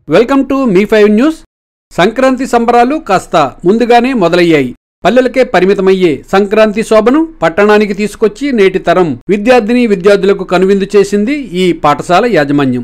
Welcome to మీ five news Sankranti సంబరాలు కాస్త ముందుగానే మొదలయ్యాయి పల్లెలకే పరిమితమయ్యే సంక్రాంతి శోభను పట్టణానికి తీసుకొచ్చి నేటి తరం విద్యార్థిని విద్యార్థులకు కనువిందు చేసింది ఈ పాఠశాల యాజమాన్యం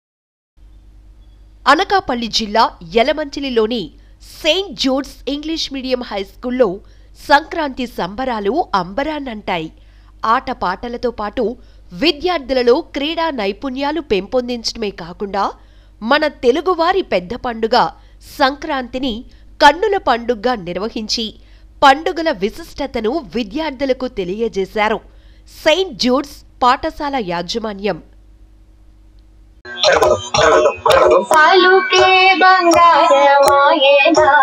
అనకాపల్లి జిల్లా యలమంచిలిలోని saint Jude's English medium high స్కూల్లో సంక్రాంతి సంబరాలు అంబరాన్నంటాయి ఆటపాటలతో పాటు విద్యార్థులలో క్రీడా నైపుణ్యాలు పెంపొందించడమే కాకుండా మన తెలుగువారి పెద్ద పండుగ సంక్రాంతిని కన్నుల పండుగగా నిర్వహించి పండుగల విశిష్టతను విద్యార్థులకు తెలియజేశారు సెయింట్ జూడ్స్ పాఠశాల యాజమాన్యం పలుకే బంగారమాయేనా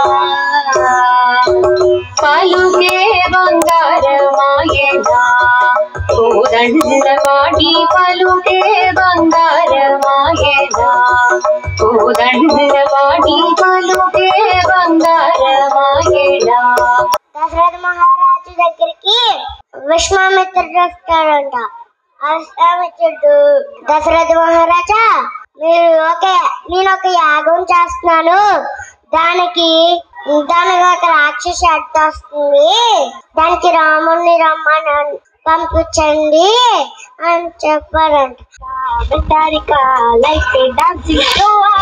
పలుకే బంగారమాయేనా కోదండవాడి పలుకే బంగారమాయేనా కోదండవాడి పలుకే బంగారమాయేనా దశరథ మహారాజు దగ్గరికి విశ్వామిత్రుడు వస్తాడంట ఆ విశ్వామిత్రుడు దశరథ మహారాజా మీరు ఒక నేను ఒక యాగం చేస్తున్నాను దానికి దానికి ఒక రాక్షసి అడ్డు వస్తుంది దానికి రాముడిని రమ్మని పంపించండి అని చెప్పారంట బిడ్డారిక లైఫ్ డాన్సింగ్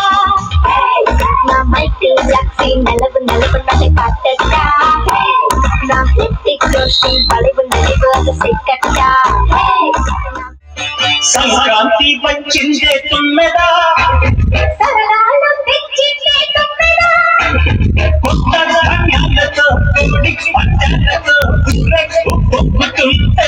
నా మైక్ లక్సి నెలవు నెలవున్నది పట్టట నా హృతిక్ రోషన్ పడివు నడివు సెక్కట సంక్రాంతి వచ్చిందే తుమ్మెదా సరళాలు తెచ్చిందే తొమ్మిదా కొత్త ధాన్యాలతో కూడి పంటలతో రెక్కు పొక్కుతుంటే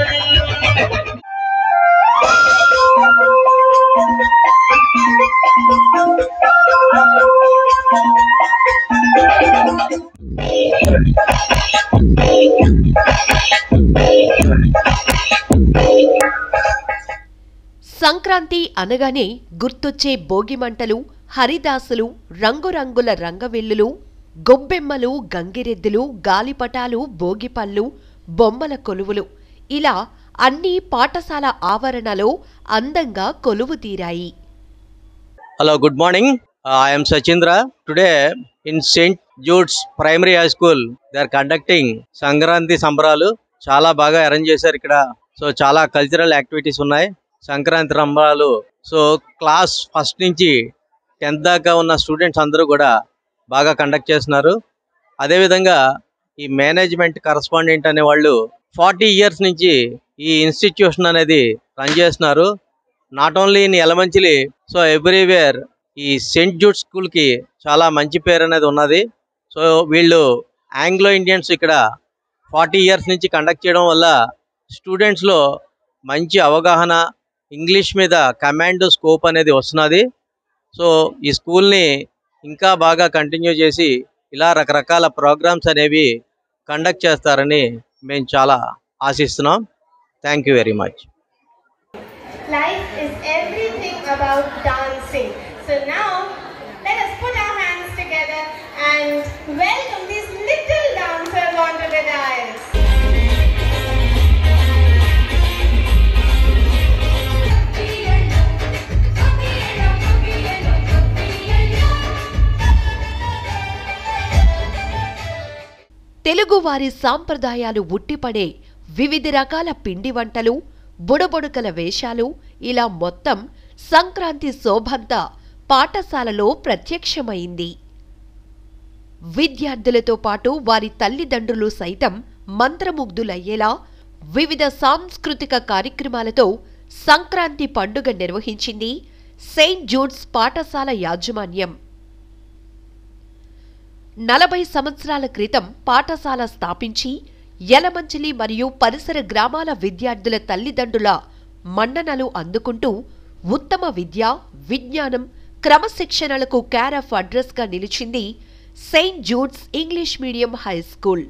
సంక్రాంతి అనగానే గుర్తొచ్చే భోగిమంటలు హరిదాసులు రంగురంగుల రంగవెల్లులు గొబ్బెమ్మలు గంగిరెద్దులు గాలిపటాలు భోగిపళ్ళు బొమ్మల కొలువులు ఇలా అన్నీ పాఠశాల ఆవరణలో అందంగా కొలువు తీరాయి Hello, good morning. Uh, I am Sachindra. Today in St. Jude's Primary High School, they are conducting Sankranti సంబరాలు చాలా బాగా అరేంజ్ చేశారు ఇక్కడ సో చాలా కల్చరల్ యాక్టివిటీస్ ఉన్నాయి సంక్రాంతి సంబరాలు సో క్లాస్ ఫస్ట్ నుంచి టెన్త్ దాకా ఉన్న స్టూడెంట్స్ అందరూ కూడా బాగా కండక్ట్ చేస్తున్నారు అదేవిధంగా ఈ మేనేజ్మెంట్ కరస్పాండెంట్ అనే వాళ్ళు ఫార్టీ ఇయర్స్ నుంచి ఈ ఇన్స్టిట్యూషన్ అనేది రన్ చేస్తున్నారు not only in Elamanchili so everywhere ఈ సెంట్ జూట్ స్కూల్కి చాలా మంచి పేరు అనేది ఉన్నది సో వీళ్ళు ఆంగ్లో ఇండియన్స్ ఇక్కడ ఫార్టీ ఇయర్స్ నుంచి కండక్ట్ చేయడం వల్ల స్టూడెంట్స్లో మంచి అవగాహన ఇంగ్లీష్ మీద కమాండ్ స్కోప్ అనేది వస్తున్నది సో ఈ స్కూల్ని ఇంకా బాగా కంటిన్యూ చేసి ఇలా రకరకాల ప్రోగ్రామ్స్ అనేవి కండక్ట్ చేస్తారని మేము చాలా ఆశిస్తున్నాం thank you very much Life is everything about dancing. So now, let us put our hands together and welcome these little dancers onto the dais. తెలుగువారి సాంప్రదాయాలు ఉట్టిపడే వివిధ రకాల పిండి వంటలు బుడబుడకల వేషాలు ఇలా మొత్తం సంక్రాంతి శోభంతా పాఠశాలలో ప్రత్యక్షమైంది విద్యార్థులతో పాటు వారి తల్లిదండ్రులు సైతం మంత్రముగ్ధులయ్యేలా వివిధ సాంస్కృతిక కార్యక్రమాలతో సంక్రాంతి పండుగ నిర్వహించింది సెయింట్ జూడ్స్ పాఠశాల యాజమాన్యం నలభై సంవత్సరాల క్రితం పాఠశాల స్థాపించి యలమంచిలి మరియు పరిసర గ్రామాల విద్యార్థుల తల్లిదండ్రుల మన్ననలు అందుకుంటూ ఉత్తమ విద్య విజ్ఞానం క్రమశిక్షణలకు కేర్ ఆఫ్ అడ్రస్గా నిలిచింది saint Jude's English medium high school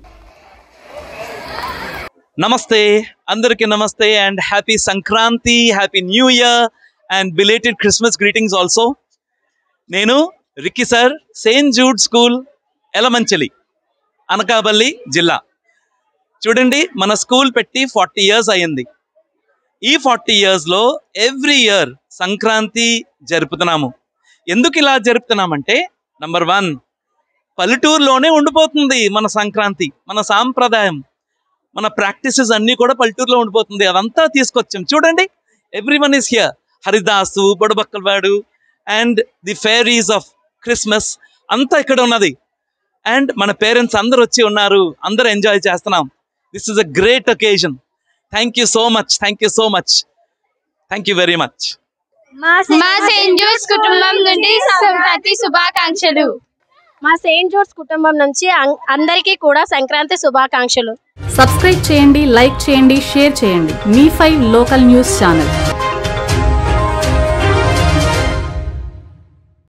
నమస్తే అందరికీ నమస్తే and happy Sankranti happy new year and belated Christmas greetings also నేను Ricky sir saint Jude school Elamanchili Anakapalli జిల్లా చూడండి మన స్కూల్ పెట్టి ఫార్టీ ఇయర్స్ అయ్యింది ఈ ఫార్టీ ఇయర్స్లో ఎవ్రీ ఇయర్ సంక్రాంతి జరుపుతున్నాము ఎందుకు ఇలా జరుపుతున్నామంటే నంబర్ వన్ పల్లెటూరులోనే ఉండిపోతుంది మన సంక్రాంతి మన సాంప్రదాయం మన ప్రాక్టీసెస్ అన్నీ కూడా పల్లెటూరులో ఉండిపోతుంది అదంతా తీసుకొచ్చాం చూడండి ఎవ్రీ వన్ ఈస్ హియర్ హరిదాసు బొడబక్కలవాడు and the fairies of Christmas అంతా ఇక్కడ ఉన్నది అండ్ మన పేరెంట్స్ అందరు వచ్చి ఉన్నారు అందరూ ఎంజాయ్ చేస్తున్నాం this is a great occasion thank you so much thank you so much thank you very much మా సెయింట్ జూడ్స్ కుటుంబం నుండి సంక్రాంతి శుభాకాంక్షలు మా సెయింట్ జూడ్స్ కుటుంబం నుంచి అం- అందరికీ కూడా సంక్రాంతి శుభాకాంక్షలు సబ్స్క్రైబ్ చేయండి లైక్ చేయండి షేర్ చేయండి మీ ఫైవ్ లోకల్ న్యూస్ ఛానల్